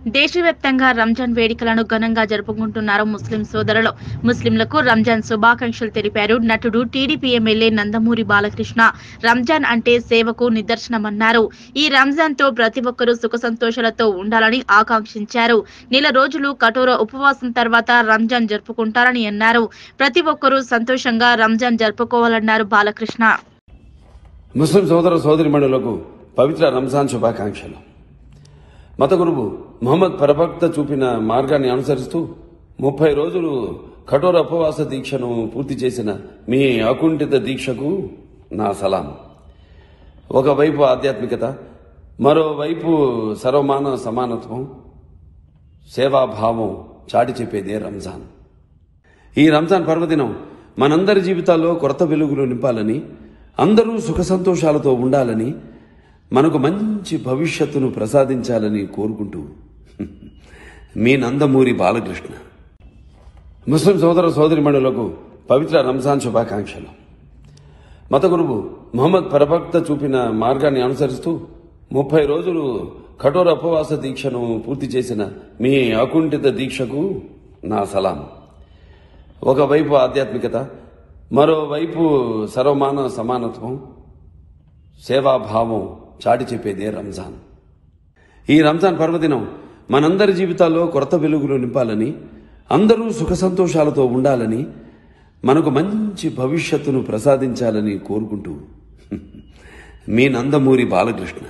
దేశవ్యాప్తంగా రంజాన్ వేడుకలను ఘనంగా జరుపుకుంటున్నారు ముస్లిం సోదరులు ముస్లింలకు రంజాన్ శుభాకాంక్షలు తెలిపారు నటుడు టీడీపీ ఎమ్మెల్యే నందమూరి బాలకృష్ణ రంజాన్ అంటే సేవకు నిదర్శనమన్నారు ఈ రంజాన్ తో ప్రతి ఒక్కరూ సుఖ సంతోషాలతో ఉండాలని ఆకాంక్షించారు నెల రోజులు కఠోర ఉపవాసం తర్వాత రంజాన్ జరుపుకుంటారని అన్నారు ప్రతి ఒక్కరూ సంతోషంగా రంజాన్ జరుపుకోవాలన్నారు బాలకృష్ణ ముస్లిం సోదర సోదరిమణులకు పవిత్ర రంజాన్ శుభాకాంక్షలు మత గురువు ముహమ్మద్ ప్రవక్త చూపిన మార్గాన్ని అనుసరిస్తూ ముప్పై రోజులు కఠోర ఉపవాస దీక్షను పూర్తి చేసిన మీ అకుంఠిత దీక్షకు నా సలాం ఒకవైపు ఆధ్యాత్మికత మరోవైపు సర్వమాన సమానత్వం సేవాభావం చాటి చెప్పేదే రంజాన్ ఈ రంజాన్ పర్వదినం మనందరి జీవితాల్లో కొత్త వెలుగులు నింపాలని అందరూ సుఖ సంతోషాలతో ఉండాలని మనకు మంచి భవిష్యత్తును ప్రసాదించాలని కోరుకుంటూ మీ నందమూరి బాలకృష్ణ ముస్లిం సోదర సోదరిమణులకు పవిత్ర రంజాన్ శుభాకాంక్షలు మత గురువు ముహమ్మద్ ప్రవక్త చూపిన మార్గాన్ని అనుసరిస్తూ ముప్పై రోజులు కఠోర ఉపవాస దీక్షను పూర్తి చేసిన మీ అకుంఠిత దీక్షకు నా సలాం ఒకవైపు ఆధ్యాత్మికత మరోవైపు సర్వమాన సమానత్వం సేవాభావం చాటి చెప్పేదే రంజాన్ ఈ రంజాన్ పర్వదినం మనందరి జీవితాల్లో కొత్త వెలుగులు నింపాలని అందరూ సుఖ సంతోషాలతో ఉండాలని మనకు మంచి భవిష్యత్తును ప్రసాదించాలని కోరుకుంటూ మీ నందమూరి బాలకృష్ణ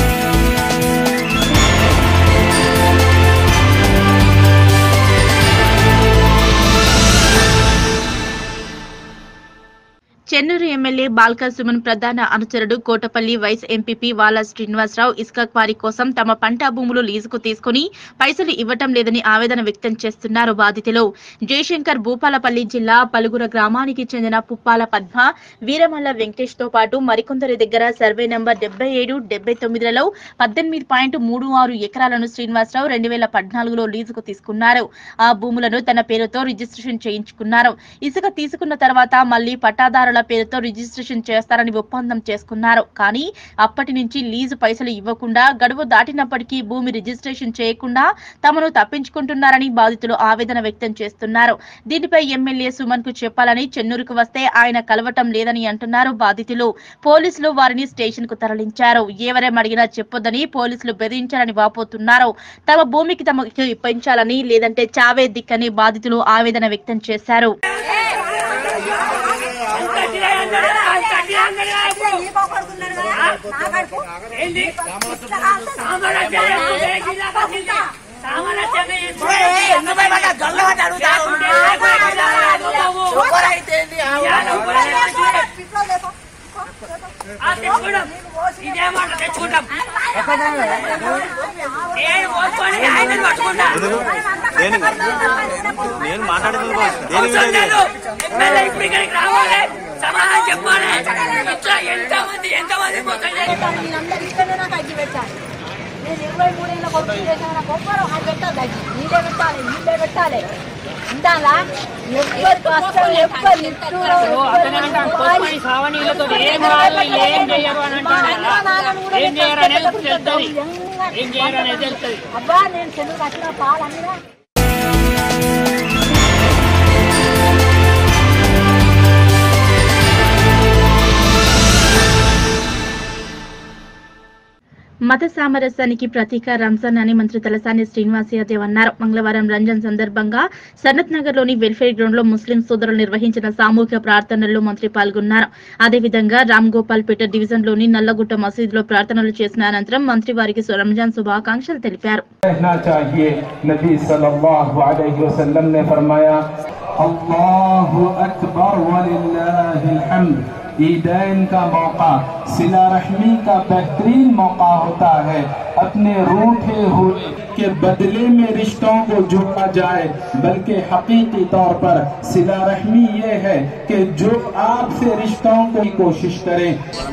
చెన్నూరు ఎమ్మెల్యే బాల్క సుమన్ ప్రధాన అనుచరుడు కోటపల్లి వైస్ ఎంపీపీ వాలా శ్రీనివాసరావు ఇసుక క్వారీ కోసం తమ పంట భూములు లీజుకు తీసుకుని పైసలు ఇవ్వటం లేదని ఆవేదన వ్యక్తం చేస్తున్నారు బాధితులు జయశంకర్ భూపాలపల్లి జిల్లా పలుగుర గ్రామానికి చెందిన పుప్పాల పద్మ వీరమల్ల వెంకటేష్ తో పాటు మరికొందరి దగ్గర సర్వే నంబర్ డెబ్బై ఏడు డెబ్బై తొమ్మిదిలలో పద్దెనిమిది పాయింట్ మూడు ఆరు ఎకరాలను శ్రీనివాసరావు రెండు వేల పద్నాలుగులో లీజుకు తీసుకున్నారు ఆ భూములను తన పేరుతో రిజిస్ట్రేషన్ చేయించుకున్నారు ఇసుక తీసుకున్న తర్వాత మళ్లీ పట్టాదారుల పేరుతో రిజిస్ట్రేషన్ చేస్తారని ఒప్పందం చేసుకున్నారు కానీ అప్పటి నుంచి లీజు పైసలు ఇవ్వకుండా గడువు దాటినప్పటికీ భూమి రిజిస్ట్రేషన్ చేయకుండా తమను తప్పించుకుంటున్నారని బాధితులు ఆవేదన వ్యక్తం చేస్తున్నారు దీనిపై ఎమ్మెల్యే సుమన్ కు చెప్పాలని చెన్నూరుకు వస్తే ఆయన కలవటం లేదని అంటున్నారు బాధితులు పోలీసులు వారిని స్టేషన్ కు తరలించారు ఎవరేం అడిగినా చెప్పొద్దని పోలీసులు బెదిరించారని వాపోతున్నారు తమ భూమికి తమకు పెంచాలని లేదంటే చావే దిక్కని బాధితులు ఆవేదన వ్యక్తం చేశారు ఇదేమాట తెచ్చుకుంటాం నేను పోసుకొని ఆయనను పట్టుకుంటా నేను మాట్లాడేది దేని అవసరం లేదు ఎమ్మెల్యే ఇప్పుడు ఇక్కడికి రావాలి సమాధానం చెప్పాలి ఇట్లా ఎంతమంది ఎంతమంది మోసం చేస్తారు మీరందరూ ఇక్కడనే నాకు అగ్గి పెట్టాలి నేను ఇరవై మూడేళ్ళ కొడుకు చేసిన నాకు ఒక్కరు అది పెట్టాలి అగ్గి నీళ్ళే పెట్టాలి నీళ్ళే పెట్టాలి ఉండాలా ఎవ్వరు కష్టం ఎవ్వరు నిట్టూరు, ఎవ్వరు సావనీళ్ళతో ఏం వాళ్ళు ఏం చేయరు అని మా అంటారు అన్న నాన్నను కూడా ఏం చేయరు అనేది నేను తెలుస్తుంది ఎంగా- ఏం చేయరు అనేది తెలుస్తుంది అబ్బా నేను చెల్లు కట్టిన పాలు అమ్మినా మత సామరస్యానికి ప్రతీక రంజాన్ అని మంత్రి తలసాని శ్రీనివాస్ యాదవ్ అన్నారు మంగళవారం రంజాన్ సందర్భంగా సనత్ నగర్ లోని వెల్ఫేర్ గ్రౌండ్ లో ముస్లిం సోదరులు నిర్వహించిన సామూహిక ప్రార్థనల్లో మంత్రి పాల్గొన్నారు అదేవిధంగా రామ్ గోపాల్ పేట డివిజన్ లోని నల్లగుట్ట మసీదులో ప్రార్థనలు చేసిన అనంతరం మంత్రి వారికి రంజాన్ శుభాకాంక్షలు తెలిపారు रहना चाहिए नबी सल्लल्लाहु अलैहि वसल्लम ने फरमाया अल्लाहु अकबर वलिल्लाहिल हम्द ईदैन का मौका सिला रहमी का बेहतरीन मौका होता है अपने रूठे हुए के बदले में रिश्तों को जोड़ा जाए बल्कि हकीकी तौर पर सिला रहमी ये है कि जो आपसे रिश्तों को की कोशिश करें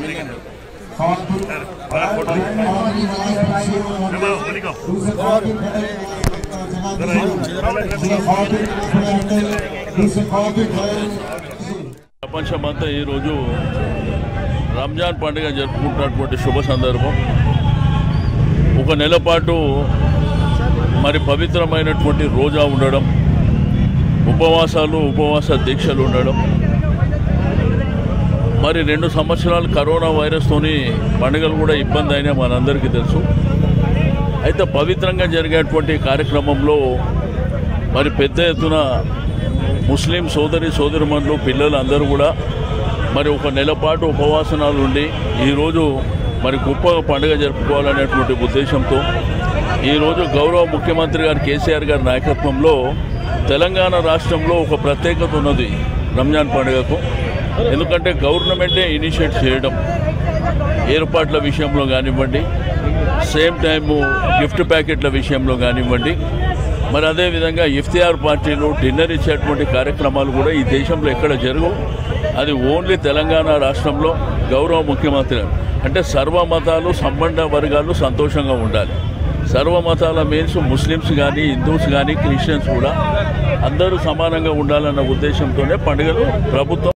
ప్రపంచమంతా ఈరోజు రంజాన్ పండుగ జరుపుకుంటున్నటువంటి శుభ సందర్భం ఒక నెల పాటు మరి పవిత్రమైనటువంటి రోజా ఉండడం ఉపవాసాలు ఉపవాస దీక్షలు ఉండడం మరి రెండు సంవత్సరాలు కరోనా వైరస్తోని పండుగలు కూడా ఇబ్బంది అయినా మనందరికీ తెలుసు అయితే పవిత్రంగా జరిగేటువంటి కార్యక్రమంలో మరి పెద్ద ఎత్తున ముస్లిం సోదరి సోదరిమణులు పిల్లలు అందరూ కూడా మరి ఒక నెల పాటు ఉపవాసనాలు ఉండి ఈరోజు మరి గొప్ప పండుగ జరుపుకోవాలనేటువంటి ఉద్దేశంతో ఈరోజు గౌరవ ముఖ్యమంత్రి గారు కేసీఆర్ గారి నాయకత్వంలో తెలంగాణ రాష్ట్రంలో ఒక ప్రత్యేకత ఉన్నది రంజాన్ పండుగకు ఎందుకంటే గవర్నమెంటే ఇనిషియేట్ చేయడం ఏర్పాట్ల విషయంలో కానివ్వండి సేమ్ టైము గిఫ్ట్ ప్యాకెట్ల విషయంలో కానివ్వండి మరి అదేవిధంగా ఇఫ్తియార్ పార్టీలు డిన్నర్ ఇచ్చేటువంటి కార్యక్రమాలు కూడా ఈ దేశంలో ఎక్కడ జరగవు అది ఓన్లీ తెలంగాణ రాష్ట్రంలో గౌరవ ముఖ్యమంత్రి అంటే సర్వ మతాలు సంబంధ వర్గాలు సంతోషంగా ఉండాలి సర్వ మతాల మీన్స్ ముస్లిమ్స్ కానీ హిందూస్ కానీ క్రిస్టియన్స్ కూడా అందరూ సమానంగా ఉండాలన్న ఉద్దేశంతోనే పండుగలు ప్రభుత్వం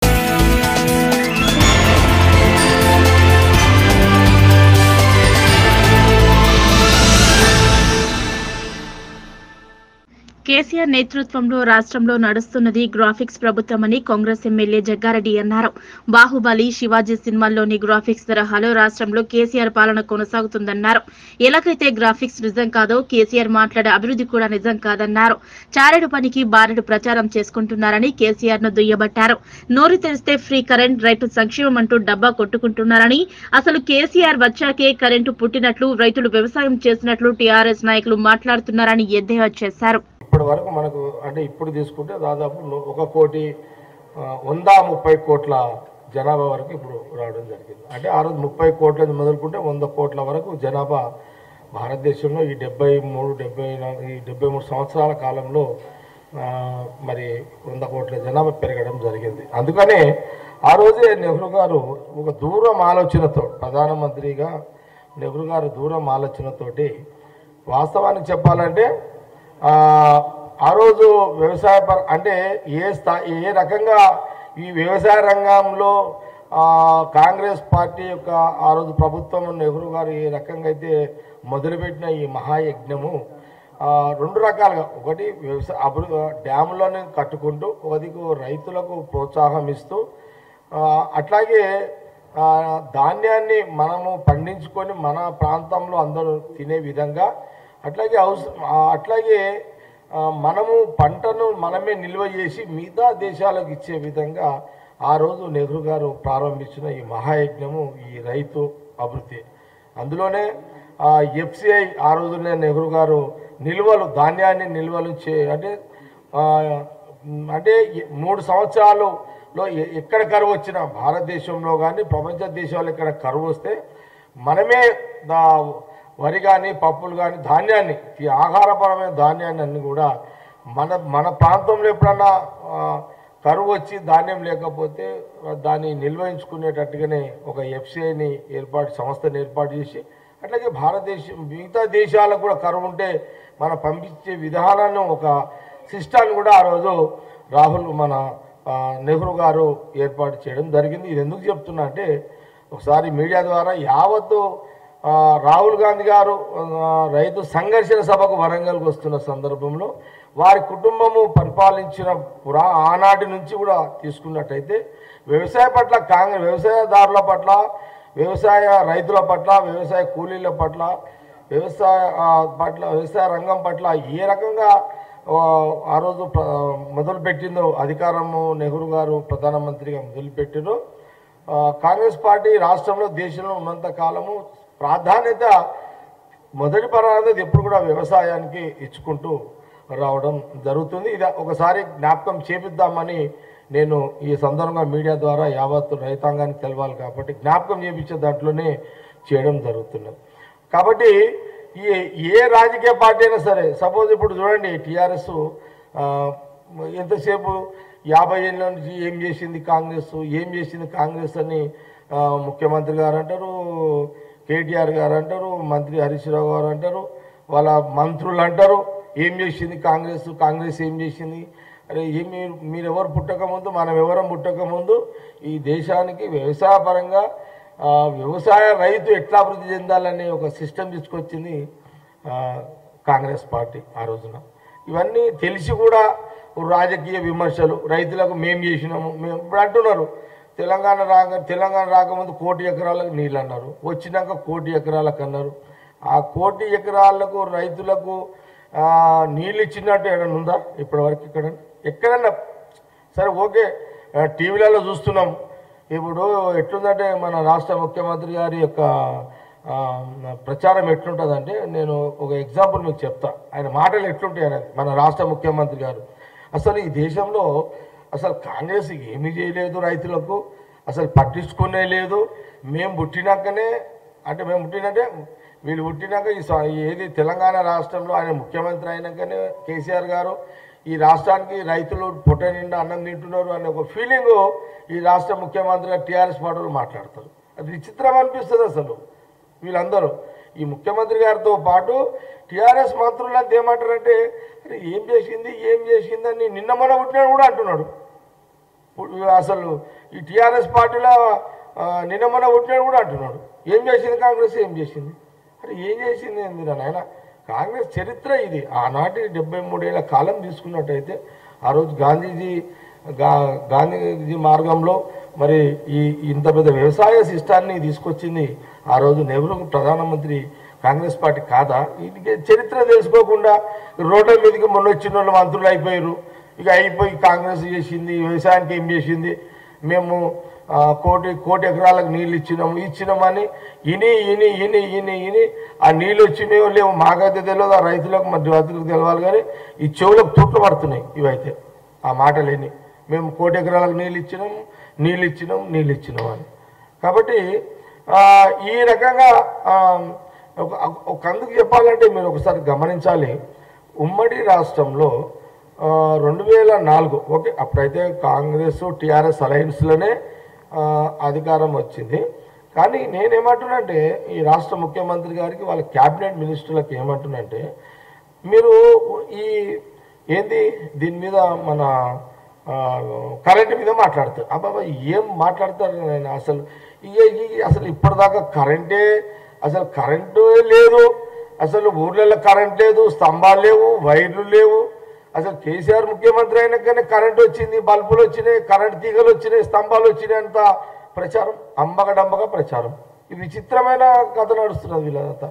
కేసీఆర్ నేతృత్వంలో రాష్ట్రంలో నడుస్తున్నది గ్రాఫిక్స్ ప్రభుత్వమని కాంగ్రెస్ ఎమ్మెల్యే జగ్గారెడ్డి అన్నారు బాహుబలి శివాజీ సినిమాల్లోని గ్రాఫిక్స్ తరహాలో రాష్ట్రంలో కేసీఆర్ పాలన కొనసాగుతుందన్నారు ఎలాగైతే గ్రాఫిక్స్ నిజం కాదో కేసీఆర్ మాట్లాడే అభివృద్ధి కూడా నిజం కాదన్నారు చారెడు పనికి బారెడు ప్రచారం చేసుకుంటున్నారని కేసీఆర్ ను దుయ్యబట్టారు నోరు తెరిస్తే ఫ్రీ కరెంట్ రైతు సంక్షేమం అంటూ డబ్బా కొట్టుకుంటున్నారని అసలు కేసీఆర్ వచ్చాకే కరెంటు పుట్టినట్లు రైతులు వ్యవసాయం చేసినట్లు టీఆర్ఎస్ నాయకులు మాట్లాడుతున్నారని ఎద్దేవా చేశారు ఇప్పటి వరకు మనకు అంటే ఇప్పుడు తీసుకుంటే దాదాపు ను- ఒక కోటి ఆ, వంద ముప్పై కోట్ల జనాభా వరకు ఇప్పుడు రావడం జరిగింది అంటే ఆ రోజు ముప్పై కోట్ల నుంచి మొదలుకుంటే వంద కోట్ల వరకు జనాభా భారతదేశంలో ఈ డెబ్బై మూడు డెబ్బై నాలుగు ఈ డెబ్బై మూడు సంవత్సరాల కాలంలో ఆ, మరి వంద కోట్ల జనాభా పెరగడం జరిగింది అందుకనే ఆ రోజే నెహ్రూ గారు ఒక దూరం ఆలోచనతో ప్రధానమంత్రిగా నెహ్రూ గారు దూరం ఆలోచనతోటి వాస్తవానికి చెప్పాలంటే ఆ, ఆ రోజు వ్యవసాయ పర అంటే ఏ స్థా ఏ రకంగా ఈ వ్యవసాయ రంగంలో ఆ, కాంగ్రెస్ పార్టీ యొక్క ఆ రోజు ప్రభుత్వం నెహ్రూ గారు ఏ రకంగా అయితే మొదలుపెట్టిన ఈ మహాయజ్ఞము ఆ, రెండు రకాలుగా ఒకటి వ్యవసాయ అభివృద్ధి డ్యాములను కట్టుకుంటూ ఒకదికు రైతులకు ప్రోత్సాహం ఇస్తూ ఆ, అట్లాగే ఆ, ధాన్యాన్ని మనము పండించుకొని మన ప్రాంతంలో అందరూ తినే విధంగా అట్లాగే అవసరం అట్లాగే ఆ, మనము పంటను మనమే నిల్వ చేసి మిగతా దేశాలకు ఇచ్చే విధంగా ఆ రోజు నెహ్రూ గారు ప్రారంభించిన ఈ మహాయజ్ఞము ఈ రైతు అభివృద్ధి అందులోనే ఎఫ్సిఐ ఆ రోజునే నెహ్రూ గారు నిల్వలు ధాన్యాన్ని నిల్వలు చే అంటే ఆ, మ్, అంటే ఈ మూడు సంవత్సరాలలో ఎ- ఎక్కడ కరువు వచ్చినా భారతదేశంలో కానీ ప్రపంచ దేశాల్లో ఎక్కడ కరువు వస్తే మనమే దా వరి కానీ పప్పులు కానీ ధాన్యాన్ని ఈ ఆహారపరమైన ధాన్యాన్ని అన్ని కూడా మన మన ప్రాంతంలో ఎప్పుడన్నా ఆ, కరువు వచ్చి ధాన్యం లేకపోతే ఆ, దాన్ని నిల్వహించుకునేటట్టుగానే ఒక ఎఫ్సిఐని ఏర్పాటు సంస్థని ఏర్పాటు చేసి అట్లాగే భారతదేశం మిగతా దేశాలకు కూడా కరువు ఉంటే మనం పంపించే విధానాన్ని ఒక సిస్టాన్ని కూడా ఆ రోజు రాహుల్ మన ఆ, నెహ్రూ గారు ఏర్పాటు చేయడం జరిగింది ఇది ఎందుకు చెప్తున్నా అంటే ఒకసారి మీడియా ద్వారా యావత్తు ఆ, రాహుల్ గాంధీ గారు ఆ, రైతు సంఘర్షణ సభకు వరంగల్కి వస్తున్న సందర్భంలో వారి కుటుంబము పరిపాలించిన పురా ఆనాటి నుంచి కూడా తీసుకున్నట్టయితే వ్యవసాయ పట్ల కాంగ్రెస్ వ్యవసాయదారుల పట్ల వ్యవసాయ రైతుల పట్ల వ్యవసాయ కూలీల పట్ల వ్యవసాయ ఆ, పట్ల వ్యవసాయ రంగం పట్ల ఏ రకంగా ఆ, ఆ రోజు ప్ర- మొదలుపెట్టిందో అధికారము నెహ్రూ గారు ప్రధానమంత్రిగా మొదలుపెట్టిందో ఆ, కాంగ్రెస్ పార్టీ రాష్ట్రంలో దేశంలో ఉన్నంత కాలము ప్రాధాన్యత మొదటి ప్రాధాన్యత ఎప్పుడు కూడా వ్యవసాయానికి ఇచ్చుకుంటూ రావడం జరుగుతుంది ఇది ఒకసారి జ్ఞాపకం చేపిద్దామని నేను ఈ సందర్భంగా మీడియా ద్వారా యావత్తు రైతాంగానికి తెలవాలి కాబట్టి జ్ఞాపకం చేపించే దాంట్లోనే చేయడం జరుగుతున్నది కాబట్టి ఈ ఏ రాజకీయ పార్టీ అయినా సరే సపోజ్ ఇప్పుడు చూడండి టీఆర్ఎస్ ఎంతసేపు యాభై ఏళ్ళ నుంచి ఏం చేసింది కాంగ్రెస్ ఏం చేసింది కాంగ్రెస్ అని ఆ, ముఖ్యమంత్రి గారు అంటారు కేటీఆర్ గారు అంటారు మంత్రి హరీష్ రావు గారు అంటారు వాళ్ళ మంత్రులు అంటారు ఏం చేసింది కాంగ్రెస్ కాంగ్రెస్ ఏం చేసింది అరే ఏ మీరు మీరు ఎవరు పుట్టకముందు మనం ఎవరం పుట్టకముందు ఈ దేశానికి వ్యవసాయ పరంగా ఆ, వ్యవసాయ రైతు ఎట్లా అభివృద్ధి చెందాలనే ఒక సిస్టమ్ తీసుకొచ్చింది ఆ, కాంగ్రెస్ పార్టీ ఆ రోజున ఇవన్నీ తెలిసి కూడా రాజకీయ విమర్శలు రైతులకు మేము చేసినాము మేము ఇప్పుడు అంటున్నారు తెలంగాణ రాక తెలంగాణ రాకముందు కోటి ఎకరాలకు నీళ్ళు అన్నారు వచ్చినాక కోటి ఎకరాలకు అన్నారు ఆ కోటి ఎకరాలకు రైతులకు ఆ, నీళ్ళు ఇచ్చినట్టు ఏమైనా ఉందా ఇప్పటివరకు ఇక్కడ ఎక్కడన్నా సరే ఓకే ఆ, టీవీలలో చూస్తున్నాం ఇప్పుడు ఎట్లుందంటే మన రాష్ట్ర ముఖ్యమంత్రి గారి యొక్క ఆ, ప్రచారం ఎట్లుంటుందంటే నేను ఒక ఎగ్జాంపుల్ మీకు చెప్తా ఆయన మాటలు ఎట్లుంటాయి అనేది మన రాష్ట్ర ముఖ్యమంత్రి గారు అసలు ఈ దేశంలో అసలు కాంగ్రెస్ ఏమీ చేయలేదు రైతులకు అసలు పట్టించుకునే లేదు మేము పుట్టినాకనే అంటే మేము పుట్టినంటే వీళ్ళు పుట్టినాక ఈ స- ఏది తెలంగాణ రాష్ట్రంలో ఆయన ముఖ్యమంత్రి అయినాకనే కేసీఆర్ గారు ఈ రాష్ట్రానికి రైతులు పొట్ట నిండా అన్నం తింటున్నారు అనే ఒక ఫీలింగ్ ఈ రాష్ట్ర ముఖ్యమంత్రి టీఆర్ఎస్ పార్టీలు మాట్లాడతారు అది విచిత్రం అనిపిస్తుంది అసలు వీళ్ళందరూ ఈ ముఖ్యమంత్రి గారితో పాటు టీఆర్ఎస్ మంత్రులు అంతా ఏమంటారంటే అరే ఏం చేసింది ఏం చేసింది అని నిన్న మొన్న పుట్టినాడు కూడా అంటున్నాడు ఇప్పుడు అసలు ఈ టీఆర్ఎస్ పార్టీలో ఆ, నిన్న మొన్న పుట్టినాడు కూడా అంటున్నాడు ఏం చేసింది కాంగ్రెస్ ఏం చేసింది అరే ఏం చేసింది ఏంది నాయన కాంగ్రెస్ చరిత్ర ఇది ఆనాటి డెబ్బై మూడేళ్ల కాలం తీసుకున్నట్టయితే ఆ రోజు గాంధీజీ గా గాంధీజీ మార్గంలో మరి ఈ ఇంత పెద్ద వ్యవసాయ సిస్టాన్ని తీసుకొచ్చింది ఆ రోజు నెహ్రూ ప్రధానమంత్రి కాంగ్రెస్ పార్టీ కాదా ఇది చరిత్ర తెలుసుకోకుండా రోడ్ల మీదకి మొన్న వచ్చిన వాళ్ళు మంత్రులు అయిపోయారు ఇక అయిపోయి కాంగ్రెస్ చేసింది వ్యవసాయానికి ఏం చేసింది మేము ఆ, కోటి కోటి ఎకరాలకు నీళ్ళు ఇచ్చినాము ఇచ్చినామని ఇని ఇని ఇని ఇని ఇని ఆ నీళ్ళు వచ్చినాయో లేవు మాకైతే తెలియదు ఆ రైతులకు మరి రైతులకు తెలవాలి కానీ ఈ చెవులకు తుట్లు పడుతున్నాయి ఇవైతే ఆ మాటలేని మేము కోటి ఎకరాలకు నీళ్ళు ఇచ్చినాం నీళ్ళు ఇచ్చినాం నీళ్ళు ఇచ్చినాం అని కాబట్టి ఆ, ఈ రకంగా ఆ, ఒక ఒక అందుకు చెప్పాలంటే మీరు ఒకసారి గమనించాలి ఉమ్మడి రాష్ట్రంలో ఆ, రెండు వేల నాలుగు ఓకే అప్పుడైతే కాంగ్రెస్ టీఆర్ఎస్ అలయన్స్లోనే ఆ, అధికారం వచ్చింది కానీ నేనేమంటున్నంటే ఈ రాష్ట్ర ముఖ్యమంత్రి గారికి వాళ్ళ క్యాబినెట్ మినిస్టర్లకు ఏమంటున్నంటే మీరు ఈ ఏంది దీని మీద మన ఆ, కరెంట్ మీద మాట్లాడతారు అబ్బాబా ఏం మాట్లాడతారు నేను అసలు ఈ- ఈ- అసలు ఇప్పటిదాకా కరెంటే అసలు కరెంటు లేదు అసలు ఊర్లలో కరెంట్ లేదు స్తంభాలు లేవు వైర్లు లేవు అసలు కేసీఆర్ ముఖ్యమంత్రి అయినాకనే కరెంట్ వచ్చింది బల్బులు వచ్చినాయి కరెంట్ తీగలు వచ్చినాయి స్తంభాలు వచ్చినాయి అంత ప్రచారం అంబగడంబగా ప్రచారం ఇది విచిత్రమైన కథ నడుస్తున్నది వీళ్ళంతా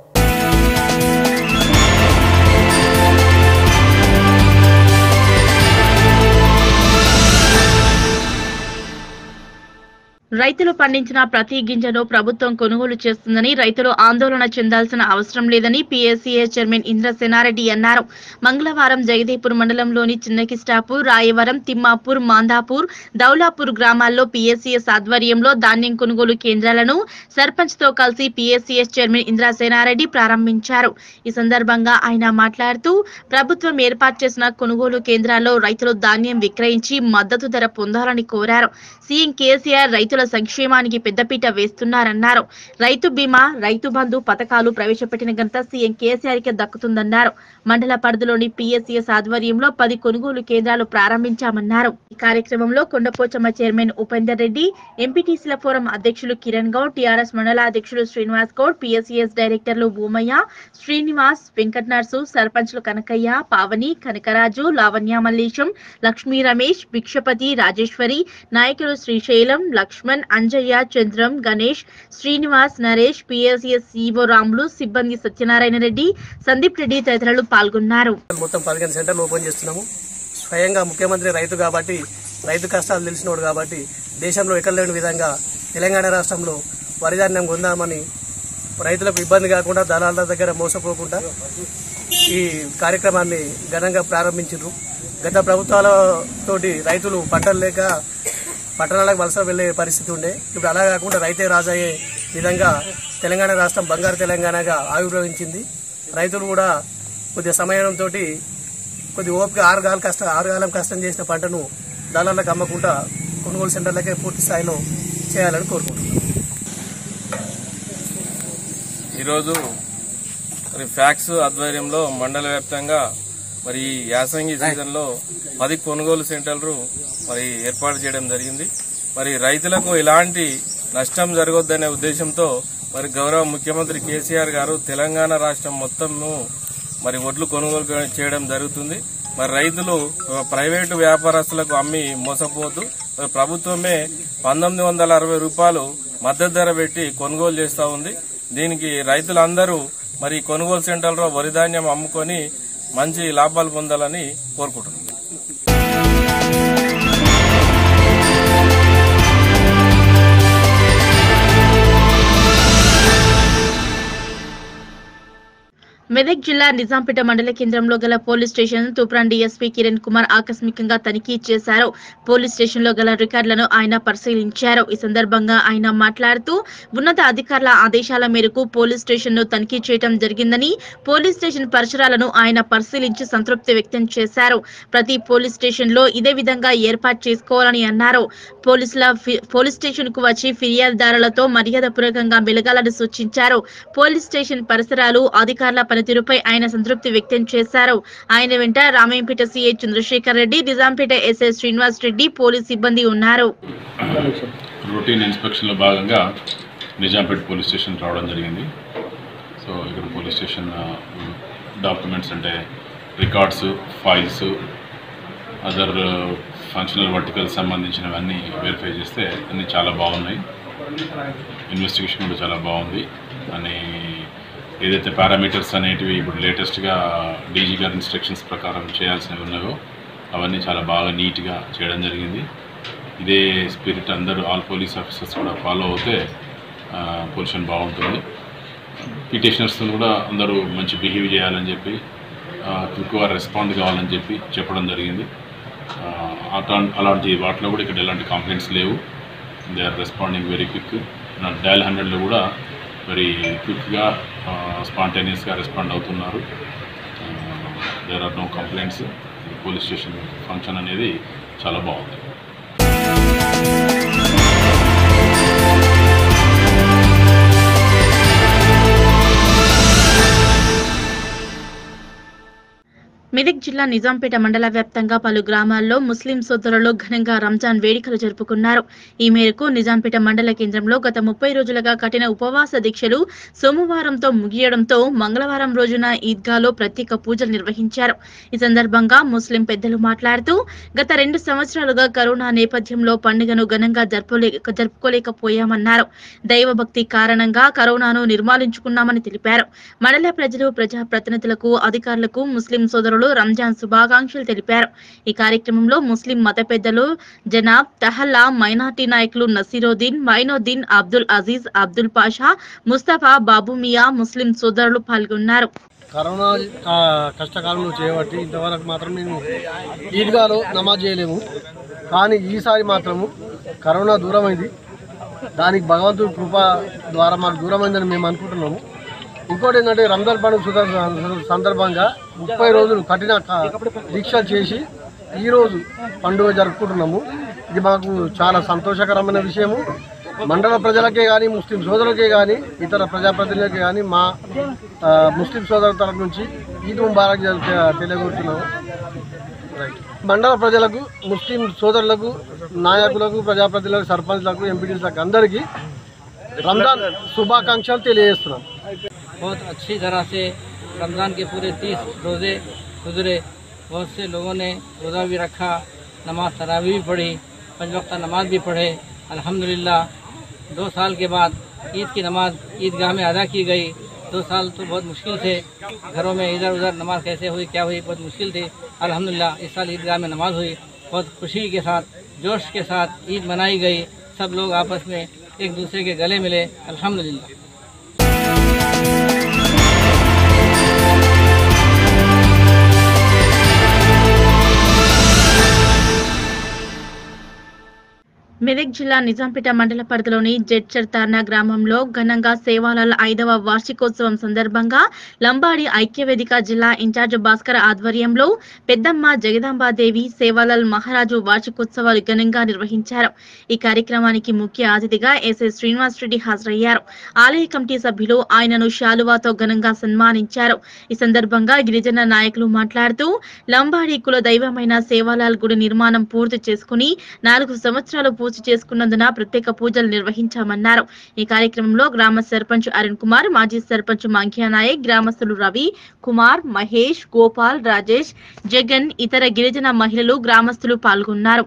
రైతులు పండించిన ప్రతి గింజను ప్రభుత్వం కొనుగోలు చేస్తుందని రైతులు ఆందోళన చెందాల్సిన అవసరం లేదని పీఎస్సీఏ చైర్మన్ ఇంద్రసేనారెడ్డి అన్నారు మంగళవారం జగదీపూర్ మండలంలోని చిన్నకిస్టాపూర్ రాయవరం తిమ్మాపూర్ మాందాపూర్ దౌలాపూర్ గ్రామాల్లో పీఎస్సీఎస్ ఆధ్వర్యంలో ధాన్యం కొనుగోలు కేంద్రాలను సర్పంచ్ తో కలిసి పీఎస్సీఎస్ చైర్మన్ ఇంద్రసేనారెడ్డి ప్రారంభించారు ఈ సందర్భంగా ఆయన మాట్లాడుతూ ప్రభుత్వం ఏర్పాటు చేసిన కొనుగోలు కేంద్రాల్లో రైతులు ధాన్యం విక్రయించి మద్దతు ధర పొందాలని కోరారు సీఎం కేసీఆర్ రైతుల సంక్షేమానికి పెద్దపీట వేస్తున్నారన్నారు రైతు బీమా రైతు బంధు పథకాలు ప్రవేశపెట్టిన ఘనత సీఎం కేసీఆర్ కి దక్కుతుందన్నారు మండల పరిధిలోని పీఎస్సీఎస్ ఆధ్వర్యంలో పది కొనుగోలు కేంద్రాలు ప్రారంభించామన్నారు ఈ కార్యక్రమంలో కొండపోచమ్మ చైర్మన్ ఉపేందర్ రెడ్డి ఎంపీటీసీల ఫోరం అధ్యక్షులు కిరణ్ గౌడ్ టీఆర్ఎస్ మండల అధ్యక్షులు శ్రీనివాస్ గౌడ్ పీఎస్సీఎస్ డైరెక్టర్లు భూమయ్య శ్రీనివాస్ వెంకట్ నర్సు సర్పంచ్లు కనకయ్య పావని కనకరాజు లావణ్య మల్లేశం లక్ష్మీ రమేష్ భిక్షపతి రాజేశ్వరి నాయకులు శ్రీశైలం లక్ష్మణ్ అంజయ్య చంద్రం గణేష్ శ్రీనివాస్ నరేష్ పిఎస్ఎస్ సిఓ రాములు సిబ్బంది సత్యనారాయణ రెడ్డి సందీప్ రెడ్డి తదితరులు పాల్గొన్నారు మొత్తం పదిహేను సెంటర్లు ఓపెన్ చేస్తున్నాము స్వయంగా ముఖ్యమంత్రి రైతు కాబట్టి రైతు కష్టాలు తెలిసినోడు కాబట్టి దేశంలో ఎక్కడ లేని విధంగా తెలంగాణ రాష్ట్రంలో వరిధాన్యం కొందామని రైతులకు ఇబ్బంది కాకుండా దళాల దగ్గర మోసపోకుండా ఈ కార్యక్రమాన్ని ఘనంగా ప్రారంభించారు గత ప్రభుత్వాలతోటి రైతులు పంటలు లేక పట్టణాలకు వలస వెళ్లే పరిస్థితి ఉండే ఇప్పుడు అలా కాకుండా రైతే రాజయ్యే విధంగా తెలంగాణ రాష్ట్రం బంగారు తెలంగాణగా ఆవిర్భవించింది రైతులు కూడా కొద్దిగా సమయంతో కొద్ది ఓపిక ఆరు గాలం కష్టం ఆరు కాలం కష్టం చేసిన పంటను దళాలకు అమ్మకుండా కొనుగోలు సెంటర్లకే పూర్తి స్థాయిలో చేయాలని కోరుకుంటున్నాను ఈరోజు మరి ఫ్యాక్స్ ఆధ్వర్యంలో మండల వ్యాప్తంగా మరి ఈ యాసంగి సీజన్లో పది కొనుగోలు సెంటర్లు మరి ఏర్పాటు చేయడం జరిగింది మరి రైతులకు ఎలాంటి నష్టం జరగొద్దనే ఉద్దేశంతో మరి గౌరవ ముఖ్యమంత్రి కేసీఆర్ గారు తెలంగాణ రాష్ట్రం మొత్తము మరి వడ్లు కొనుగోలు చేయడం జరుగుతుంది మరి రైతులు ఆ, ప్రైవేటు వ్యాపారస్తులకు అమ్మి మోసపోవద్దు మరి ప్రభుత్వమే పంతొమ్మిది వందల అరవై రూపాయలు మద్దతు ధర పెట్టి కొనుగోలు చేస్తూ ఉంది దీనికి రైతులందరూ మరి కొనుగోలు సెంటర్లో వరి ధాన్యం అమ్ముకొని మంచి లాభాలు పొందాలని కోరుకుంటున్నాం మెదక్ జిల్లా నిజాంపేట మండల కేంద్రంలో గల police station Toopran DSP Kiran Kumar ఆకస్మికంగా తనిఖీ చేశారు పోలీస్ స్టేషన్ లో గల రికార్డులను ఆయన పరిశీలించారు ఈ సందర్భంగా ఆయన మాట్లాడుతూ ఉన్నత అధికారుల ఆదేశాల మేరకు పోలీస్ స్టేషన్ ను తనిఖీ చేయడం జరిగిందని పోలీస్ స్టేషన్ పరిసరాలను ఆయన పరిశీలించి సంతృప్తి వ్యక్తం చేశారు ప్రతి పోలీస్ స్టేషన్ లో ఇదే విధంగా ఏర్పాటు చేసుకోవాలని అన్నారు పోలీసుల ఫి- పోలీస్ స్టేషన్ కు వచ్చి ఫిర్యాదుదారులతో మర్యాదపూర్వకంగా మెలగాలని సూచించారు పోలీస్ స్టేషన్ పరిసరాలు అధికారుల పనితీరుపై ఆయన సంతృప్తి వ్యక్తం చేశారు ఆయన వెంట Ramayampet CI Chandrashekar Reddy Nizampet SI Srinivas Reddy police సిబ్బంది ఉన్నారు రొటీన్ ఇన్స్పెక్షన్లో భాగంగా నిజాంపేట్ పోలీస్ స్టేషన్ రావడం జరిగింది సో ఇక్కడ పోలీస్ స్టేషన్ డాక్యుమెంట్స్ అంటే records files other functional vertical సంబంధించినవన్నీ వెరిఫై చేస్తే అన్నీ చాలా బాగున్నాయి ఇన్వెస్టిగేషన్ కూడా చాలా బాగుంది అని ఏదైతే పారామీటర్స్ అనేటివి ఇప్పుడు లేటెస్ట్గా డీజీ గారి ఇన్స్ట్రక్షన్స్ ప్రకారం చేయాల్సినవి ఉన్నాయో అవన్నీ చాలా బాగా నీట్గా చేయడం జరిగింది ఇదే స్పిరిట్ అందరూ ఆల్ పోలీస్ ఆఫీసర్స్ కూడా ఫాలో అవుతే పొజిషన్ బాగుంటుంది పిటిషనర్స్తో కూడా అందరూ మంచి బిహేవ్ చేయాలని చెప్పి క్విక్గా రెస్పాండ్ కావాలని చెప్పి చెప్పడం జరిగింది ఆ, అటా- అలాంటి వాటిలో కూడా ఇక్కడ ఎలాంటి కంప్లైంట్స్ లేవు they are responding very quick నా డయల్ హండ్రెడ్లో కూడా వెరీ క్విక్గా స్పాంటేనియస్గా రెస్పాండ్ అవుతున్నారు there are no complaints police station function అనేది చాలా బాగుంది మెదక్ జిల్లా నిజాంపేట మండల వ్యాప్తంగా పలు గ్రామాల్లో ముస్లిం సోదరులు ఘనంగా రంజాన్ వేడుకలు జరుపుకున్నారు ఈ మేరకు నిజాంపేట మండల కేంద్రంలో గత ముప్పై రోజులుగా కఠిన ఉపవాస దీక్షలు సోమవారంతో ముగియడంతో మంగళవారం రోజున ఈద్గాలో ప్రత్యేక పూజలు నిర్వహించారు ఈ సందర్భంగా ముస్లిం పెద్దలు మాట్లాడుతూ గత రెండు సంవత్సరాలుగా కరోనా నేపథ్యంలో పండుగను ఘనంగా జరుపులే జరుపుకోలేకపోయామన్నారు దైవభక్తి కారణంగా కరోనాను నిర్మూలించుకున్నామని తెలిపారు మండల ప్రజలు ప్రజా ప్రతినిధులకు అధికారులకు ముస్లిం సోదరులు రంజాన్ శుభాకాంక్షలు తెలిపారు ఈ కార్యక్రమంలో ముస్లిం మత పెద్దలు జనాబ్ తహల్లా మైనార్టీ నాయకులు నసీరుద్దీన్ మైనుద్దీన్ అబ్దుల్ అజీజ్ అబ్దుల్ పాషా ముస్తఫా బాబు మియా ముస్లిం సోదరులు పాల్గొన్నారు కరోనా క- కష్టకాలంలో చేయబట్టి ఇంతవరకు మాత్రం మేము ఈద్గాలో నమాజ్ చేయలేము కానీ ఈసారి మాత్రము కరోనా దూరమైంది దానికి భగవంతుడి కృప ద్వారా మాకు దూరమైందని మేము అనుకుంటున్నాము ఇంకోటి ఏంటంటే రంజాన్ పండుగ సుద- సందర్భంగా ముప్పై రోజులు కఠిన క- దీక్షలు చేసి ఈరోజు పండుగ జరుపుకుంటున్నాము ఇది మాకు చాలా సంతోషకరమైన విషయము మండల ప్రజలకే కానీ ముస్లిం సోదరులకే కానీ ఇతర ప్రజాప్రతినిధులకే కానీ మా ఆ, ముస్లిం సోదరుల తరఫు నుంచి ఈద్ ముబారక్ జరు- తెలియగొడుతున్నాము రైట్ మండల ప్రజలకు ముస్లిం సోదరులకు నాయకులకు ప్రజాప్రతినిధులకు సర్పంచ్లకు ఎంపీటీలకు అందరికీ రంజాన్ శుభాకాంక్షలు తెలియజేస్తున్నాం बहुत अच्छी तरह से रमज़ान के पूरे तीस रोज़े गुजरे बहुत से लोगों ने रोज़ा भी रखा नमाज तरावी भी पढ़ी पंज वक्त नमाज भी पढ़े अल्हम्दुलिल्लाह दो साल के बाद ईद की नमाज ईदगाह में अदा की गई दो साल तो बहुत मुश्किल थे घरों में इधर उधर नमाज कैसे हुई क्या हुई बहुत मुश्किल थी अल्हम्दुलिल्लाह इस साल ईदगाह में नमाज हुई बहुत खुशी के साथ जोश के साथ ईद मनाई गई सब लोग आपस में एक दूसरे के गले मिले अल्हम्दुलिल्लाह మెదక్ జిల్లా నిజాంపేట మండల పరిధిలోని జడ్చర్ తార్నా గ్రామంలో ఘనంగా సేవాలాల్ ఐదవ వార్షికోత్సవం సందర్భంగా లంబాడి ఐక్యవేదిక జిల్లా ఇన్ఛార్జ్ భాస్కర్ ఆధ్వర్యంలో పెద్దమ్మ జగదాంబాదేవి సేవాలాల్ మహారాజు వార్షికోత్సవాలు ఘనంగా నిర్వహించారు ఈ కార్యక్రమానికి ముఖ్య అతిథిగా ఎస్ఎస్ శ్రీనివాస్ రెడ్డి హాజరయ్యారు ఆలయ కమిటీ సభ్యులు ఆయనను శాలువాతో ఘనంగా సన్మానించారు ఈ సందర్భంగా గిరిజన నాయకులు మాట్లాడుతూ లంబాడి కుల దైవమైన సేవాలాల్ గుడి నిర్మాణం పూర్తి చేసుకుని నాలుగు సంవత్సరాలు పూర్తి పూజ చేసుకున్నందున ప్రత్యేక పూజలు నిర్వహించామన్నారు ఈ కార్యక్రమంలో గ్రామ సర్పంచ్ అరుణ్ కుమార్ మాజీ సర్పంచ్ మంఖ్యా నాయక్ గ్రామస్తులు రవి కుమార్ మహేష్ గోపాల్ రాజేష్ జగన్ ఇతర గిరిజన మహిళలు గ్రామస్తులు పాల్గొన్నారు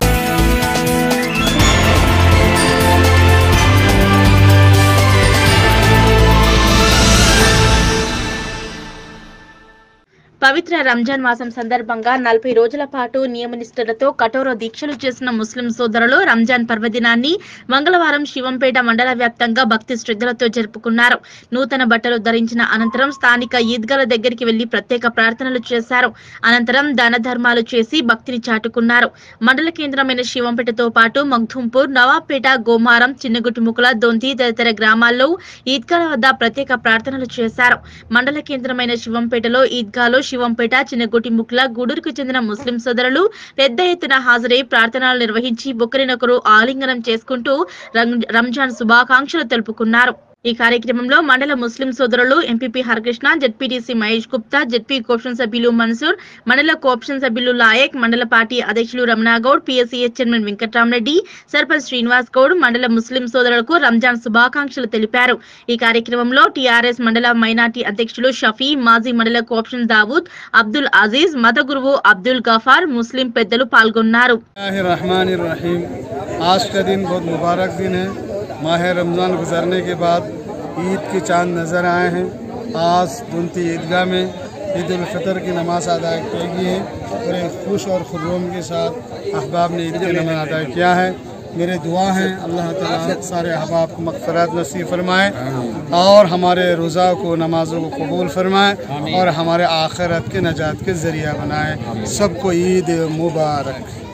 పవిత్ర రంజాన్ మాసం సందర్భంగా నలభై రోజుల పాటు నియమనిష్టలతో కఠోర దీక్షలు చేసిన ముస్లిం సోదరులు రంజాన్ పర్వదినాన్ని మంగళవారం శివంపేట మండల వ్యాప్తంగా భక్తి శ్రద్ధలతో జరుపుకున్నారు నూతన బట్టలు ధరించిన అనంతరం స్థానిక ఈద్గాల దగ్గరికి వెళ్లి ప్రత్యేక ప్రార్థనలు చేశారు అనంతరం దాన ధర్మాలు చేసి భక్తిని చాటుకున్నారు మండల కేంద్రమైన శివంపేటతో పాటు మగ్ధుంపూర్ నవాబ్పేట గోమారం చిన్నగుట్టుముకుల దొంతి తదితర గ్రామాల్లో ఈద్గాల వద్ద ప్రత్యేక ప్రార్థనలు చేశారు మండల కేంద్రమైన శివంపేటలో ఈద్గాలో శివంపేట చిన్నగుటిముక్ల గూడూరుకు చెందిన ముస్లిం సోదరులు పెద్ద ఎత్తున హాజరై ప్రార్థనలు నిర్వహించి ఒకరినొకరు ఆలింగనం చేసుకుంటూ రం- రంజాన్ శుభాకాంక్షలు తెలుపుకున్నారు ఈ కార్యక్రమంలో మండల ముస్లిం సోదరులు MPP Harakrishna ZPTC Mahesh Gupta ZP cooption సభ్యులు మన్సూర్ మండల కోప్షన్ సభ్యులు లాయక్ మండల పార్టీ అధ్యక్షులు రమణాగౌడ్ పిఎస్సీఎస్ చైర్మన్ వెంకట్రామరెడ్డి సర్పంచ్ శ్రీనివాస్ గౌడ్ మండల ముస్లిం సోదరులకు రంజాన్ శుభాకాంక్షలు తెలిపారు ఈ కార్యక్రమంలో టీఆర్ఎస్ మండల మైనార్టీ అధ్యక్షులు షఫీ మాజీ మండల కోప్షన్ దావూద్ అబ్దుల్ అజీజ్ మత గురువు అబ్దుల్ గఫార్ ముస్లిం పెద్దలు పాల్గొన్నారు रहमान रहीम आज का दिन बहुत मुबारक दिन है माह रमज़ान गुजरने के बाद ईद के चांद नज़र आए हैं आज दुनती ईदगाह में ईद उल फितर की नमाज अदा की गई है और एक खुश और खुर्रम के साथ अहबाब ने ईद की नमाज अदा किया है मेरे दुआ हैं अल्लाह ताला सारे अहबाब को मगफरत नसीब फरमाए और हमारे रोज़ा को नमाजों को कबूल फरमाए और हमारे आखिरत के नजात के ज़रिया बनाए सबको ईद मुबारक